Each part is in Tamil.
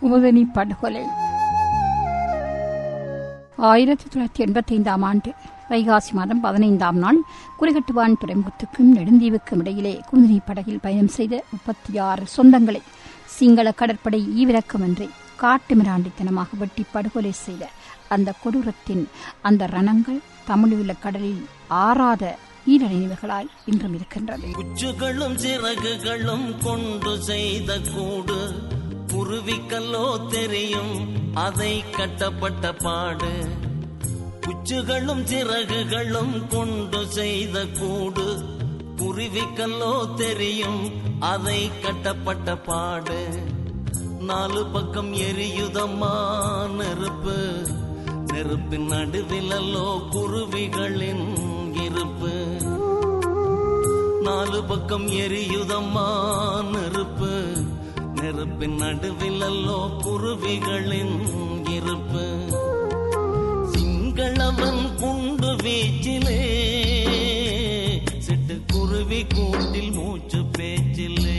குமுதனி படுகொலை ஆயிரத்தி தொள்ளாயிரத்தி எண்பத்தி ஐந்தாம் ஆண்டு வைகாசி மாதம் பதினைந்தாம் நாள் குறிகட்டுவான் துறைமுகத்துக்கும் நெடுந்தீவுக்கும் இடையிலே குமுதினி படகில் பயணம் செய்த முப்பத்தி ஆறு சொந்தங்களை சிங்கள கடற்படை ஈவிரக்கமின்றி காட்டு மிராண்டித்தனமாக வெட்டி படுகொலை செய்த அந்த கொடூரத்தின் அந்த ரணங்கள் தமிழீழ கடலில் ஆறாத ஈர நினைவுகளாய் இன்றும் இருக்கின்றது குச்சுகளும் சிறகுகளும் கொண்டு செய்த கூடு குருவிக்கல்லோ தெரியும் அதை கட்டப்பட்ட பாடு குச்சுகளும் சிறகுகளும் கொண்டு செய்த கூடு குருவிக்கல்லோ தெரியும் அதை கட்டப்பட்ட பாடு நாலு பக்கம் எரியுதம்மா நெருப்பு நெருப்பின் நடுவிலல்லோ குருவிகளின் இருப்பு நாலு பக்கம் எரியுதம்மா நெருப்பு நெருப்பின் நடுவிலல்லோ குருவிகளின் இருப்பு சிங்களவன் குண்டு வீச்சிலே சிட்டு குருவி கூட்டில் மூச்சு பேச்சிலே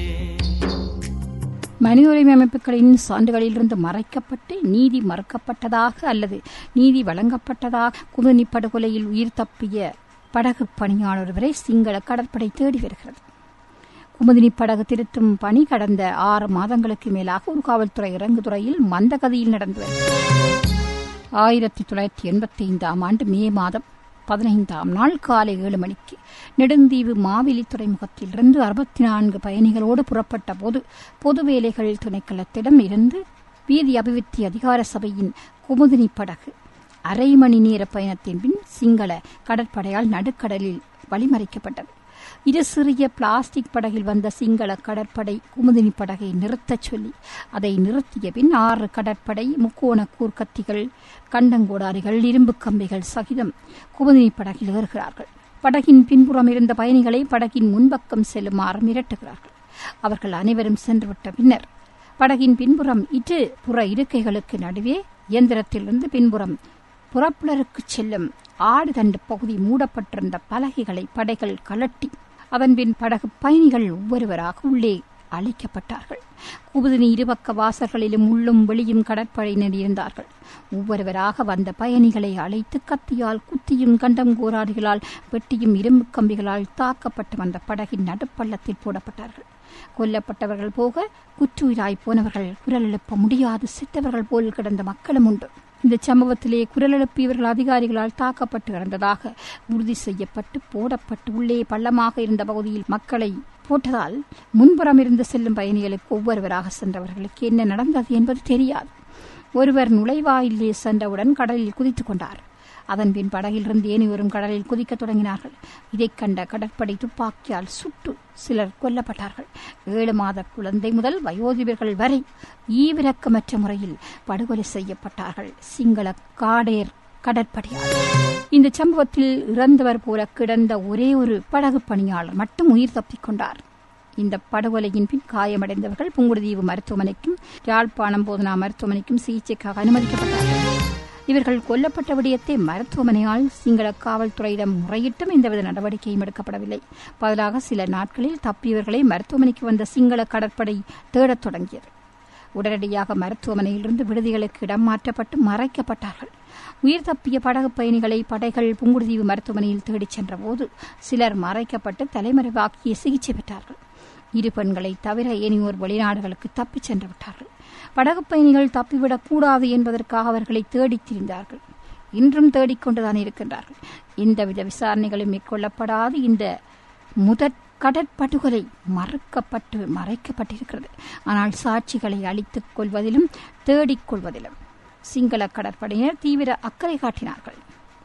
மனித உரிமை அமைப்புகளின் சான்றுகளிலிருந்து மறைக்கப்பட்டு நீதி மறுக்கப்பட்டதாக அல்லது நீதி வழங்கப்பட்டதாக குமுதினி படுகொலையில் உயிர் தப்பிய படகு பணியாளர் வரை சிங்கள கடற்படை தேடி வருகிறது குமுதினி படகு திருத்தும் பணி கடந்த ஆறு மாதங்களுக்கு மேலாக ஒரு காவல்துறை இறங்குதுறையில் மந்தகதியில் நடந்து வருகிறது ஆயிரத்தி தொள்ளாயிரத்தி எண்பத்தி ஐந்தாம் ஆண்டு மே மாதம் பதினைந்தாம் நாள் காலை ஏழு மணிக்கு நெடுந்தீவு மாவிலி துறைமுகத்திலிருந்து அறுபத்தி நான்கு பயணிகளோடு புறப்பட்ட போது பொது வேலைகள் திணைக்களத்திடம் இருந்து வீதி அபிவிருத்தி அதிகார சபையின் குமுதினி படகு அரை மணி நேர பயணத்தின் பின் சிங்கள கடற்படையால் நடுக்கடலில் வழிமறைக்கப்பட்டது இரு சிறிய பிளாஸ்டிக் படகில் வந்த சிங்கள கடற்படை குமுதினி படகை நிறுத்தச் சொல்லி அதை நிறுத்திய பின் ஆறு கடற்படை முக்கோண கூர்க்கத்திகள் கண்டங்கோடாரிகள் இரும்பு கம்பிகள் சகிதம் குமுதினி படகில் ஏறுகிறார்கள் படகின் பின்புறம் இருந்த பயணிகளை படகின் முன்பக்கம் செல்லுமாறு மிரட்டுகிறார்கள் அவர்கள் அனைவரும் சென்றுவிட்ட பின்னர் படகின் பின்புறம் இரு புற இருக்கைகளுக்கு நடுவே இயந்திரத்திலிருந்து பின்புறம் புறப்புலருக்கு செல்லும் ஆடுதண்டு பகுதி மூடப்பட்டிருந்த பலகைகளை படைகள் கலட்டி அதன்பின் படகு பயணிகள் ஒவ்வொருவராக உள்ளே அழைக்கப்பட்டார்கள் குபுதினி இருபக்க வாசல்களிலும் உள்ளும் வெளியும் கடற்படையினர் இருந்தார்கள் ஒவ்வொருவராக வந்த பயணிகளை அழைத்து கத்தியால் குத்தியும் கண்டம் கோராடிகளால் வெட்டியும் இரும்பு கம்பிகளால் தாக்கப்பட்டு வந்த படகின் நடுப்பள்ளத்தில் போடப்பட்டார்கள் கொல்லப்பட்டவர்கள் போக குற்றுயிராய் போனவர்கள் குரல் எழுப்ப முடியாது சித்தவர்கள் போல் கிடந்த மக்களும் உண்டு இந்த சம்பவத்திலே குரல் எழுப்பியவர்கள் அதிகாரிகளால் தாக்கப்பட்டு கிடந்ததாக உறுதி செய்யப்பட்டு போடப்பட்டு உள்ளே பள்ளமாக இருந்த பகுதியில் மக்களை போட்டதால் முன்புறம் இருந்து செல்லும் பயணிகளுக்கு ஒவ்வொருவராக சென்றவர்களுக்கு என்ன நடந்தது என்பது தெரியாது ஒருவர் நுழைவாயிலே சென்றவுடன் கடலில் குதித்துக் கொண்டார் அதன்பின் படகிலிருந்து ஏனையோரும் கடலில் குதிக்கத் தொடங்கினார்கள் இதைக் கண்ட கடற்படை துப்பாக்கியால் சுட்டு சிலர் கொல்லப்பட்டார்கள் ஏழு மாத குழந்தை முதல் வயோதிபர்கள் வரை ஈவிரக்கமற்ற முறையில் படுகொலை செய்யப்பட்டார்கள் சிங்கள காடேர் கடற்படையாளர் இந்த சம்பவத்தில் இறந்தவர் போல கிடந்த ஒரே ஒரு படகு பணியாளர் மட்டும் உயிர் தப்பிக் கொண்டார் இந்த படுகொலையின் பின் காயமடைந்தவர்கள் புங்குடுதீவு மருத்துவமனைக்கும் யாழ்ப்பாணம் போதனா மருத்துவமனைக்கும் சிகிச்சைக்காக அனுமதிக்கப்பட்டார்கள் இவர்கள் கொல்லப்பட்ட விடயத்தை மருத்துவமனையால் சிங்கள காவல்துறையிடம் முறையிட்டும் எந்தவித நடவடிக்கையும் எடுக்கப்படவில்லை பதிலாக சில நாட்களில் தப்பியவர்களை மருத்துவமனைக்கு வந்த சிங்கள கடற்படை தேடத் தொடங்கியது உடனடியாக மருத்துவமனையிலிருந்து விடுதிகளுக்கு இடம் மாற்றப்பட்டு மறைக்கப்பட்டார்கள் உயிர் தப்பிய படகு பயணிகளை படைகள் புங்குடுதீவு மருத்துவமனையில் தேடிச் சென்றபோது சிலர் மறைக்கப்பட்டு தலைமறைவாக்கிய சிகிச்சை பெற்றார்கள் இரு பெண்களை தவிர ஏனையோர் வெளிநாடுகளுக்கு தப்பிச் சென்று விட்டார்கள் படகு பயணிகள் தப்பிவிடக் கூடாது என்பதற்காக அவர்களை தேடித் திரிந்தார்கள் இன்றும் தேடிக்கொண்டுதான் இருக்கின்றார்கள் எந்தவித விசாரணைகளும் மேற்கொள்ளப்படாது இந்த முதற் கடற்படுகொலை மறுக்கப்பட்டு மறைக்கப்பட்டிருக்கிறது ஆனால் சாட்சிகளை அழித்துக் கொள்வதிலும் தேடிக் கொள்வதிலும் சிங்கள கடற்படையினர் தீவிர அக்கறை காட்டினார்கள்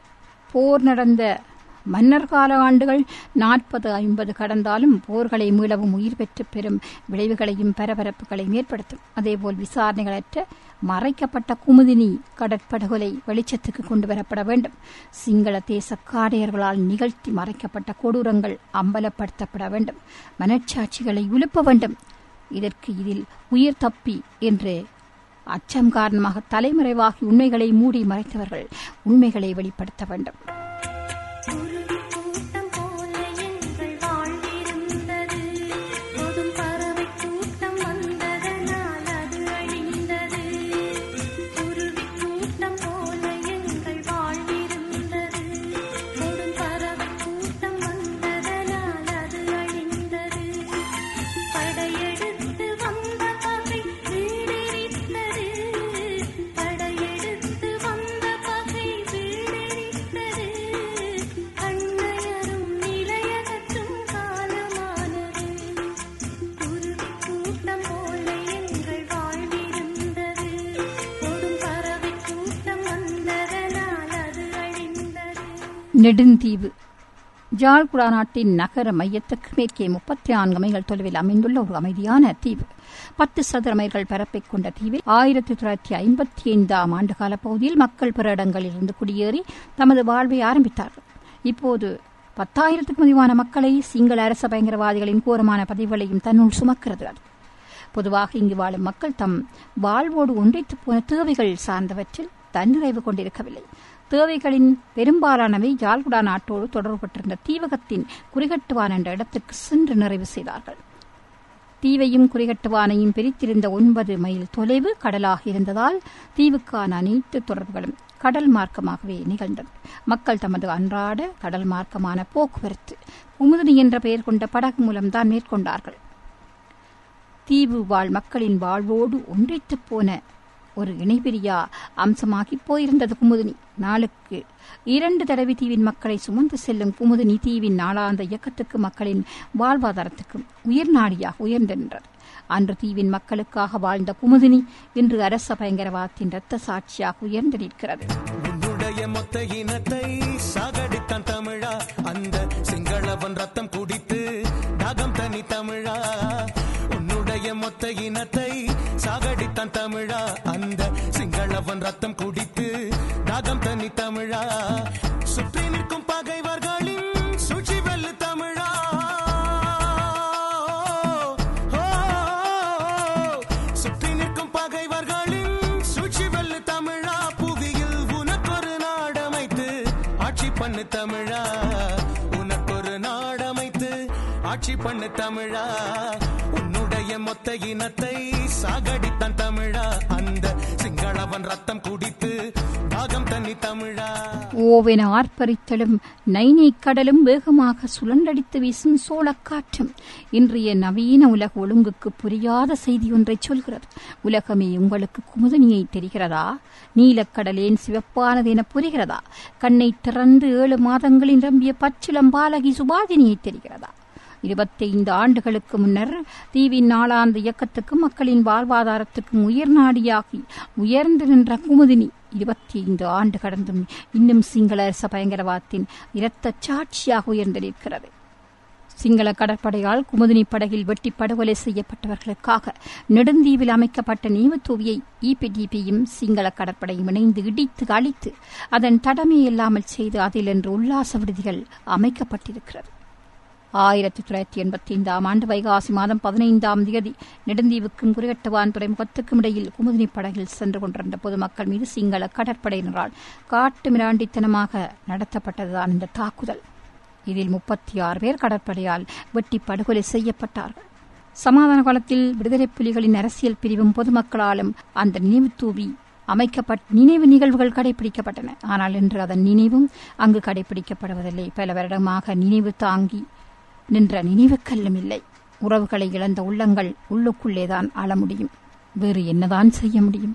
போர் நடந்த மன்னர் கால ஆண்டுகள் நாற்பது ஐம்பது கடந்தாலும் போர்களை மீளவும் உயிர் பெற்று பெறும் விளைவுகளையும் பரபரப்புகளையும் ஏற்படுத்தும் அதேபோல் விசாரணைகளற்ற மறைக்கப்பட்ட குமுதினி கடற்படுகொலை வெளிச்சத்துக்கு கொண்டு வரப்பட வேண்டும் சிங்கள தேச காடையர்களால் நிகழ்த்தி மறைக்கப்பட்ட கொடூரங்கள் அம்பலப்படுத்தப்பட வேண்டும் மனச்சாட்சிகளை உலுப்ப வேண்டும் இதற்கு இதில் உயிர் தப்பி என்று அச்சம் காரணமாக தலைமறைவாகி உண்மைகளை மூடி மறைத்தவர்கள் உண்மைகளை வெளிப்படுத்த வேண்டும் குருவி கூட்டம் போல எங்கள் வாழ்விருந்தது பொதும் பறவை கூட்டம் வந்ததனால் அது அழிந்தது நெடுந்தீவு ஜாழ்குடா நாட்டின் நகர மையத்துக்கு மேற்கே முப்பத்தி நான்கு மைல்கள் தொலைவில் அமைந்துள்ள ஒரு அமைதியான தீவு பத்து சதுர மைல்கள் பரப்பைக் கொண்ட தீவில் ஆயிரத்தி தொள்ளாயிரத்தி ஐம்பத்தி ஐந்தாம் ஆண்டுகால பகுதியில் மக்கள் பிற இடங்களிலிருந்து குடியேறி தமது வாழ்வை ஆரம்பித்தார்கள் இப்போது பத்தாயிரத்துக்கும் அதிகமான மக்களை சிங்கள அரச பயங்கரவாதிகளின் கோரமான பதிவுகளையும் தன்னுள் சுமக்கிறது அது பொதுவாக இங்கு வாழும் மக்கள் தம் வாழ்வோடு ஒன்றித்து போன தேவைகள் சார்ந்தவற்றில் தன்னிறைவு கொண்டிருக்கவில்லை தேவைகளின் பெரும்பாலானவை யாழ்குடா நாட்டோடு தொடர்பட்டிருந்த தீவகத்தின் குறிகட்டுவான் என்ற இடத்துக்கு சென்று நிறைவு செய்தார்கள் தீவையும் குறிகட்டுவானையும் பிரித்திருந்த ஒன்பது மைல் தொலைவு கடலாக இருந்ததால் தீவுக்கான அனைத்து தொடர்புகளும் கடல் மார்க்கமாகவே நிகழ்ந்தது மக்கள் தமது அன்றாட கடல் மார்க்கமான போக்குவரத்து குமுதினி என்ற பெயர் கொண்ட படகு மூலம்தான் மேற்கொண்டார்கள் தீவு வாழ் மக்களின் வாழ்வோடு ஒன்றித்துப் போன ஒரு இணைபிரியா அம்சமாகி போயிருந்தது குமுதினி நாளுக்கு இரண்டு தடவை தீவின் மக்களை சுமந்து செல்லும் குமுதினி தீவின் நாளாந்த இயக்கத்துக்கு மக்களின் வாழ்வாதாரத்துக்கும் உயர்நாடியாக உயர்ந்து நின்றது அன்று தீவின் மக்களுக்காக வாழ்ந்த குமுதினி இன்று அரச பயங்கரவாதத்தின் இரத்த சாட்சியாக உயர்ந்து நிற்கிறது உன்னுடைய மொத்த இனத்தை சாகடித்தான் தமிழா அந்த சிங்களவன் ரத்தம் குடித்து தாகம் தனி தமிழா உன்னுடைய மொத்த இனத்தை சாகடித்தான் தமிழா அந்த சிங்களவன் ரத்தம் குடித்து தாகம் தனி தமிழா சுற்றி நிற்கும் பகைவர்களின் சூழ்ச்சி வெல்லு தமிழா ஓ, சுற்றி நிற்கும் பகைவர்களின் சூழ்ச்சி வெல்லு தமிழா புவியில் உனக்கொரு நாடமைத்து ஆட்சி பண்ணு தமிழா உனக்கொரு நாடமைத்து ஆட்சி பண்ணு தமிழா உன்னுடைய மொத்த இனத்தை சாகடித்தான் தமிழா அந்த சிங்களவன் ரத்தம் குடித்து தாகம் தண்ணி தமிழா ஓவென ஆர்ப்பரித்தலும் நைனை கடலும் வேகமாக சுழன்றடித்து வீசும் சோளக்காற்றும் இன்றைய நவீன உலக ஒழுங்குக்கு புரியாத செய்தி ஒன்றை சொல்கிறது உலகமே உங்களுக்கு குமுதனியை தெரிகிறதா நீலக்கடலேன் சிவப்பானது என புரிகிறதா கண்ணை திறந்து ஏழு மாதங்களில் நிரம்பிய பச்சிளம் பாலகி சுபாதினியை தெரிகிறதா இருபத்தைந்து ஆண்டுகளுக்கு முன்னர் தீவின் நாளாந்த இயக்கத்துக்கும் மக்களின் வாழ்வாதாரத்துக்கும் உயர் நாடியாகி உயர்ந்து நின்ற குமுதினி இருபத்தி ஐந்து ஆண்டு கடந்தும் இன்னும் சிங்கள அரச பயங்கரவாதத்தின் இரத்த சாட்சியாக உயர்ந்து நிற்கிறது சிங்கள கடற்படையால் குமுதினி படகில் வெட்டி படுகொலை செய்யப்பட்டவர்களுக்காக நெடுந்தீவில் அமைக்கப்பட்ட நீவுத்தூவியை இபிடிபியும் சிங்கள கடற்படையும் இணைந்து இடித்து அழித்து அதன் தடமே இல்லாமல் செய்து அதில் என்று உல்லாச விடுதிகள் அமைக்கப்பட்டிருக்கிறது ஆயிரத்தி தொள்ளாயிரத்தி எண்பத்தி ஐந்தாம் ஆண்டு வைகாசி மாதம் பதினைந்தாம் தேதி நெடுந்தீவுக்கும் குறிகட்டுவான் துறைமுகத்துக்கும் இடையில் குமுதினி படகில் சென்று கொண்டிருந்த பொதுமக்கள் மீது சிங்கள கடற்படையினரால் காட்டு மிராண்டித்தனமாக நடத்தப்பட்டதுதான் இந்த தாக்குதல் இதில் முப்பத்தி ஆறு பேர் கடற்படையால் வெட்டி படுகொலை செய்யப்பட்டார்கள் சமாதான காலத்தில் விடுதலை புலிகளின் அரசியல் பிரிவும் பொதுமக்களாலும் அந்த நினைவு தூவி அமைக்கப்பட்ட நினைவு நிகழ்வுகள் கடைபிடிக்கப்பட்டன ஆனால் இன்று அதன் நினைவும் அங்கு கடைபிடிக்கப்படுவதில்லை பல வருடமாக நினைவு தாங்கி நின்ற நினைவுக்கல்லும் இல்லை உறவுகளை இழந்த உள்ளங்கள் உள்ளுக்குள்ளேதான் ஆள முடியும் வேறு என்னதான் செய்ய முடியும்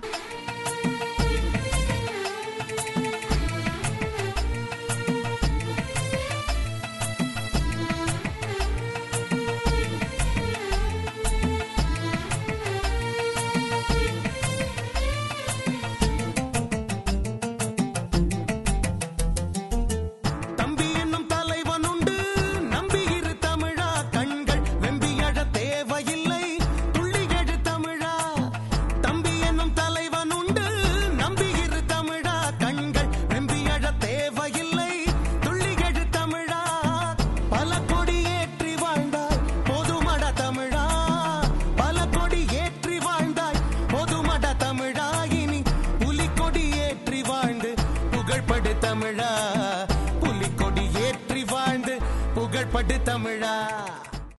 தம்பி என்னும் தலைவன் உண்டு நம்பி இரு தமிழா கண்கள் வெம்பி அழ தேவையில்லை துள்ளி எழு தமிழா தம்பி என்னும் தலைவன் உண்டு நம்பி இரு தமிழா கண்கள் வெம்பி அழ தேவையில்லை துள்ளி எழு தமிழா பல கொடி ஏற்றி வாழ்ந்தாய் பொதுமட தமிழா பல கொடி ஏற்றி வாழ்ந்தாய் பொதுமட தமிழா இனி புலிக்கொடி ஏற்றி வாழ்ந்து புகழ்படு தமிழா புலிக்கொடி ஏற்றி வாழ்ந்து புகழ்படு தமிழா